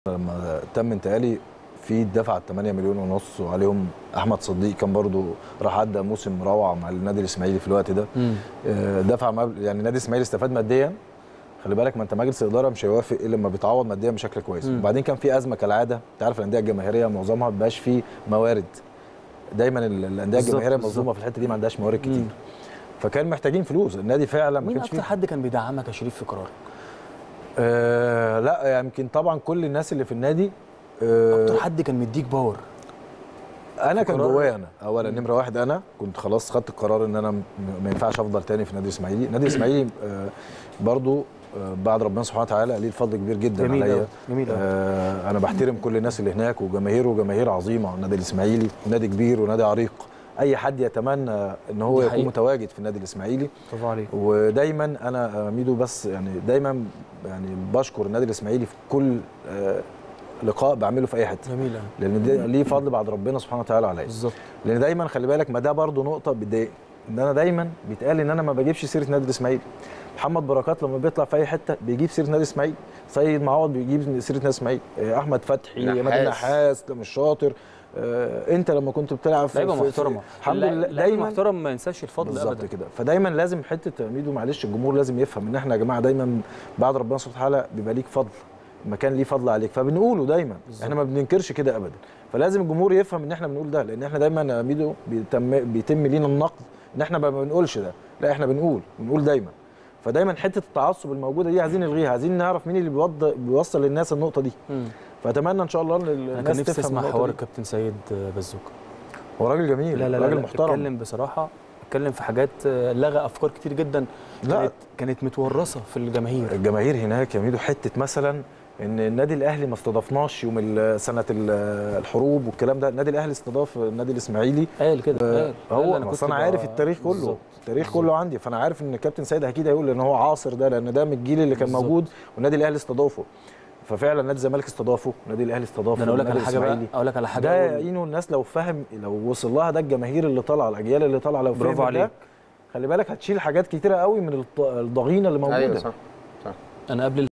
لما تم انتقالي في دفع 8 مليون ونص وعليهم احمد صديق كان برضو راح عدى موسم روعه مع النادي الاسماعيلي في الوقت ده آه، دفع مبلغ يعني النادي الاسماعيلي استفاد ماديا خلي بالك ما انت مجلس الاداره مش هيوافق الا لما بيتعوض ماديا بشكل كويس مم. وبعدين كان في ازمه كالعاده انت عارف الانديه الجماهيريه معظمها ما بيبقاش فيه موارد دايما ال- الانديه بالظبط، الجماهيريه بالظبط. مظلومه في الحته دي ما عندهاش موارد كتير مم. فكان محتاجين فلوس النادي فعلا ما مين كانش اكتر فيه حد كان بيدعمك يا شريف في قرارك آه لا يعني يمكن طبعا كل الناس اللي في النادي آه اكتر حد كان مديك باور انا كان قرار- جوايا انا اولا نمره واحد انا كنت خلاص خدت القرار ان انا م- ما ينفعش افضل تاني في النادي الاسماعيلي النادي الاسماعيلي آه برضو آه بعد ربنا سبحانه وتعالى ليه الفضل كبير جدا جميل عليا أوي، جميل أوي. آه انا بحترم كل الناس اللي هناك وجماهيره جماهير عظيمه النادي الاسماعيلي نادي كبير ونادي عريق اي حد يتمنى ان هو دي يكون حقيقة. متواجد في النادي الاسماعيلي برافو عليك ودايما انا آه، ميدو بس يعني دايما يعني بشكر النادي الاسماعيلي في كل آه لقاء بعمله في اي حته جميل أوي. لان ده ليه فضل بعد ربنا سبحانه وتعالى عليا بالظبط لان دايما خلي بالك ما ده برضه نقطه بتضايقني ان انا دايما بيتقال ان انا ما بجيبش سيره النادي الاسماعيلي محمد بركات لما بيطلع في اي حته بيجيب سيره النادي الاسماعيلي سيد معوض بيجيب سيره النادي الاسماعيلي آه، احمد فتحي نحاس. مجدي نحاس ده مش شاطر آه، انت لما كنت بتلعب في لعيبه في- في- محترمه الحمد الل- لله اللعيب دايما محترم ما ينساش الفضل بالظبط ابدا كده فدايما لازم حته ميدو معلش الجمهور لازم يفهم ان احنا يا جماعه دايما بعد ربنا سبحانه وتعالى بيبقى ليك فضل المكان ليه فضل عليك فبنقوله دايما بالظبط. احنا ما بننكرش كده ابدا فلازم الجمهور يفهم ان احنا بنقول ده لان احنا دايما يا ميدو بيتم بيتم لينا النقد ان احنا ما بنقولش ده لا احنا بنقول بنقول دايما فدايما حته التعصب الموجوده دي عايزين نلغيها عايزين نعرف مين اللي بيوض- بيوصل للناس النقطه دي مم. فاتمنى ان شاء الله ان انا الناس كان نفسي تفهم اسمع النقطة حوار دي. الكابتن سيد بزوكا هو راجل جميل لا لا لا, راجل لا محترم اتكلم بصراحه اتكلم في حاجات آه، لغى افكار كتير جدا لا. كانت كانت متورثه في الجماهير الجماهير هناك يا ميدو حته مثلا ان النادي الاهلي ما استضافناش يوم ال- سنه ال- الحروب والكلام ده النادي الاهلي استضاف النادي الاسماعيلي قال كده قال هو قال انا كنت انا ب- عارف التاريخ كله بالظبط. التاريخ بالظبط. كله عندي فانا عارف ان الكابتن سيد اكيد هيقول ان هو عاصر ده لان ده من الجيل اللي كان بالظبط. موجود والنادي الاهلي استضافه ففعلا نادي الزمالك استضافه النادي الاهلي استضافه ده انا اقول لك على النادي حاجه بقى الإسماعيلي. اقول لك على حاجه ده أول- يعينه الناس لو فهم لو وصل لها ده الجماهير اللي طالعه الاجيال اللي طالعه لو برافو فهمت عليك. ده خلي بالك هتشيل حاجات كتيره قوي من الط- الضغينه اللي موجوده ايوه صح انا قبل